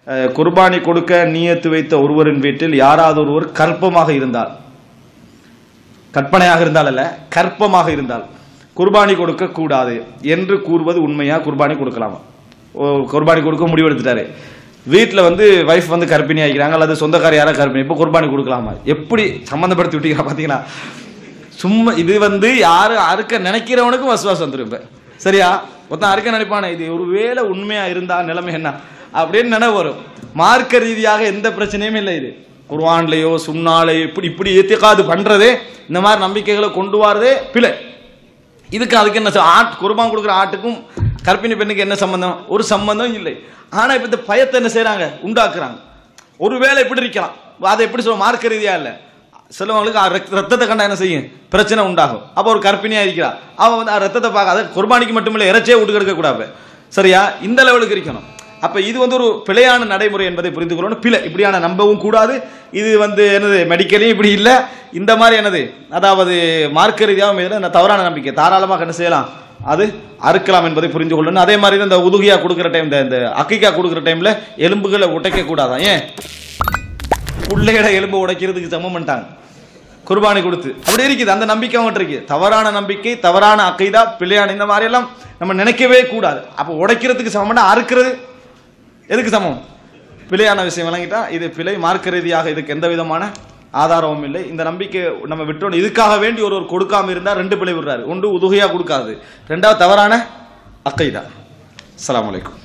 அஹ், குர்பானி கொடுக்க நியத்து வைத்த ஒருவரின் வீட்டில் யாராவது ஒருவர் கற்பமாக இருந்தால் கற்பனையாக இருந்தால் அல்ல கற்பமாக இருந்தால் குர்பானி கொடுக்க கூடாது என்று கூறுவது உண்மையா குர்பானி கொடுக்கலாமா ஓ, குர்பானி கொடுக்க முடிவெடுத்துட்டாரு வீட்டில் வந்து வைஃப் வந்து கர்ப்பிணி ஆகிக்கிறாங்க அல்லது சொந்தக்கார யாரோ கர்ப்பிணி இப்போ குர்பானி கொடுக்கலாமா எப்படி சம்மந்தப்படுத்தி விட்டீங்க பார்த்தீங்களா சும்மா இது வந்து யாரு அறுக்க நினைக்கிறவனுக்கும் வசுவாசம் வந்துடும் இப்போ சரியா ஒருத்தன் அறுக்க நினைப்பானே இது ஒரு வேளை உண்மையா இருந்தா நிலைமை என்ன அப்படின்னு நினைவு வரும் மார்க்க ரீதியாக எந்த பிரச்சனையும் இல்லை இது குர்ஆன்லயோ சுன்னாலையோ இப்படி இப்படி ஏத்திக்காது பண்றதே இந்த மாதிரி நம்பிக்கைகளை கொண்டு வரதே பிழை இதுக்கு அதுக்கு என்ன ச- ஆட் குர்பான் கொடுக்குற ஆட்டுக்கும் கர்ப்பிணி பெண்ணுக்கு என்ன சம்பந்தம் ஒரு சம்பந்தம் இல்லை ஆனா இப்ப இந்த பயத்தை என்ன செய்றாங்க உண்டாக்குறாங்க ஒருவேளை இப்படி இருக்கலாம் அதை எப்படி சொல்ல மார்க்க ரீதியா இல்ல சிலவங்களுக்கு அ- ரத்த- ரத்தத்தை கண்டா என்ன செய்யும் பிரச்சனை உண்டாகும் அப்போ ஒரு கர்ப்பிணியா இருக்கிறா அவ வந்து அ ரத்தத்தை பார்க்காத குர்பானிக்கு மட்டுமில்லை இறைச்சியே விட்டு கெடுக்க கூடாது சரியா இந்த லெவலுக்கு இருக்கணும் அப்ப இது வந்து ஒரு பிழையான நடைமுறை என்பதை புரிந்து கொள்ளணும் பிழை இப்படியான நம்பவும் கூடாது இது வந்து என்னது மெடிக்கலையும் இப்படி இல்லை இந்த மாதிரி என்னது அதாவது மார்க்க ரீதியாகவும் இதில் இந்த தவறான நம்பிக்கை தாராளமாக என்ன செய்யலாம் அது அறுக்கலாம் என்பதை புரிந்து கொள்ளணும் அதே மாதிரி தான் இந்த உதுகியா கொடுக்குற டைம் இந்த இந்த அக்கிக்கா கொடுக்குற டைம்ல எலும்புகளை உடைக்க கூடாதான் ஏன் பிள்ளையோட எலும்பு உடைக்கிறதுக்கு சமம் பண்ணிட்டாங்க குர்பானி கொடுத்து அப்படி இருக்குது அந்த நம்பிக்கை அவங்ககிட்ட இருக்கு தவறான நம்பிக்கை தவறான அக்கைதா பிள்ளையான இந்த மாதிரி எல்லாம் நம்ம நினைக்கவே கூடாது அப்போ உடைக்கிறதுக்கு சமம்னா அறுக்கிறது எதுக்கு சமம் பிழையான விஷயம் விளங்கிட்டா இது பிழை மார்க்க ரீதியாக இதுக்கு எந்த விதமான ஆதாரமும் இல்லை இந்த நம்பிக்கை நம்ம விட்டோம் இதுக்காக வேண்டி ஒருவர் கொடுக்காம இருந்தா ரெண்டு பிழை விடுறாரு ஒன்று உதுகையா கொடுக்காது ரெண்டாவது தவறான அக்கைதா அஸ்ஸலாமு அலைக்கும்